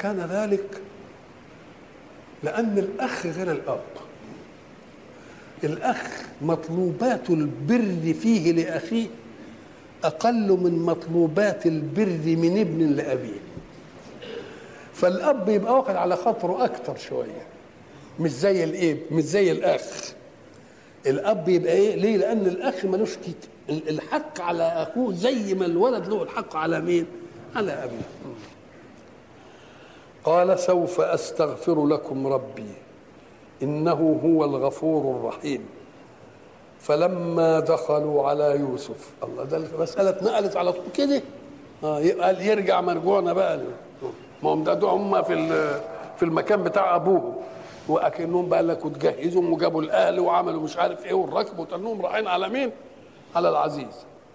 كان ذلك لأن الأخ غير الأب الأخ مطلوبات البر فيه لأخيه أقل من مطلوبات البر من ابن لأبيه فالأب يبقى واخد على خاطره أكتر شوية مش زي الإيه مش زي الأخ الأب يبقى إيه ليه لأن الأخ ملوش كت... الحق على أخوه زي ما الولد له الحق على مين على أبيه قال سوف أستغفر لكم ربي إنه هو الغفور الرحيم فلما دخلوا على يوسف الله ده المسألة اتنقلت على طول كده اه يبقى يرجع مرجوعنا بقى ما هم ده هم في في المكان بتاع ابوهم واكنهم بقى لك وتجهزوا وجابوا الاهل وعملوا مش عارف ايه والركب وتنهم رايحين على مين؟ على العزيز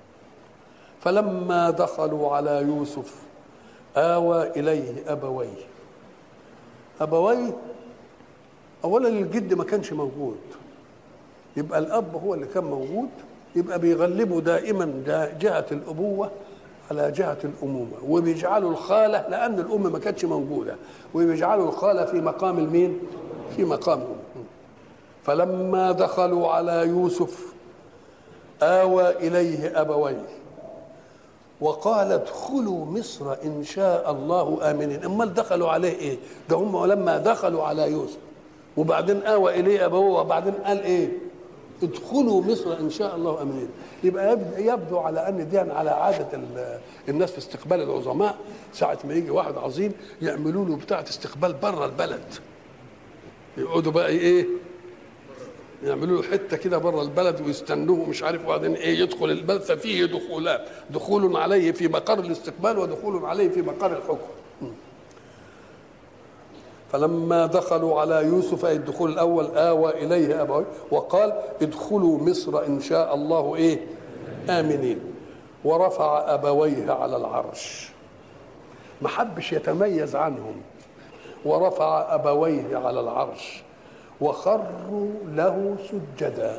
فلما دخلوا على يوسف آوى إليه أبويه أبويه أولا الجد ما كانش موجود يبقى الأب هو اللي كان موجود يبقى بيغلبوا دائما جهة الأبوة على جهة الأمومة وبيجعلوا الخالة لأن الأم ما كانتش موجودة وبيجعلوا الخالة في مقام المين؟ في مقام الأم فلما دخلوا على يوسف آوى إليه أبويه وقال ادخلوا مصر إن شاء الله آمنين أمال دخلوا عليه إيه ده هم لما دخلوا على يوسف وبعدين آوى إليه أبوه وبعدين قال إيه ادخلوا مصر إن شاء الله آمنين يبقى يبدو على أن دي على عادة الناس في استقبال العظماء ساعة ما يجي واحد عظيم يعملوا له بتاعة استقبال بره البلد يقعدوا بقى إيه يعملوا له حته كده بره البلد ويستنوه مش عارف وبعدين ايه يدخل البلد ففيه دخولان دخول عليه في مقر الاستقبال ودخول عليه في مقر الحكم فلما دخلوا على يوسف اي الدخول الاول اوى اليه ابويه وقال ادخلوا مصر ان شاء الله ايه امنين ورفع ابويه على العرش ما حبش يتميز عنهم ورفع ابويه على العرش وخروا له سجدا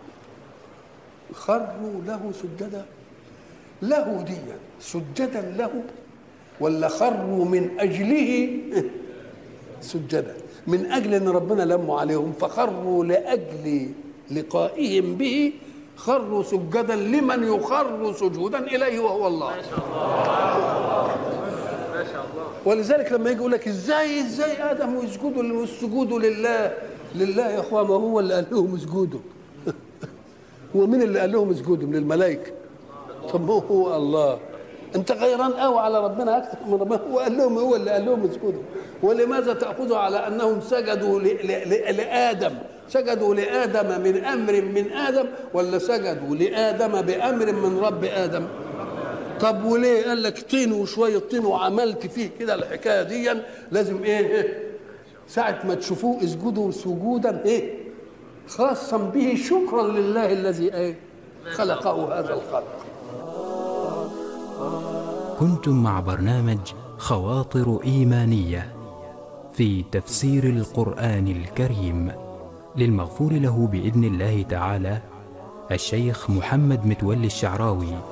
خروا له سجدا له دي سجدا له ولا خروا من اجله سجدا من اجل ان ربنا لم عليهم فخروا لاجل لقائهم به خروا سجدا لمن يخر سجودا اليه وهو الله ما شاء الله ما شاء الله ولذلك لما يجي يقول لك ازاي ازاي ادم يسجدوا والسجود لله لله يا اخوان ما هو اللي قال لهم اسجدوا هو مين اللي قال لهم اسجدوا من الملائكه طب ما هو الله انت غيران قوي على ربنا اكثر من ربنا هو قال لهم هو اللي قال لهم اسجدوا ولماذا تاخذوا على انهم سجدوا لادم سجدوا لادم من امر من ادم ولا سجدوا لادم بامر من رب ادم طب وليه قال لك طين وشويه طين وعملت فيه كده الحكايه دي لازم ايه ساعة ما تشوفوه اسجدوا سجودا ايه خاصا به شكرا لله الذي ايه خلقه هذا الخلق كنتم مع برنامج خواطر ايمانيه في تفسير القران الكريم للمغفور له باذن الله تعالى الشيخ محمد متولي الشعراوي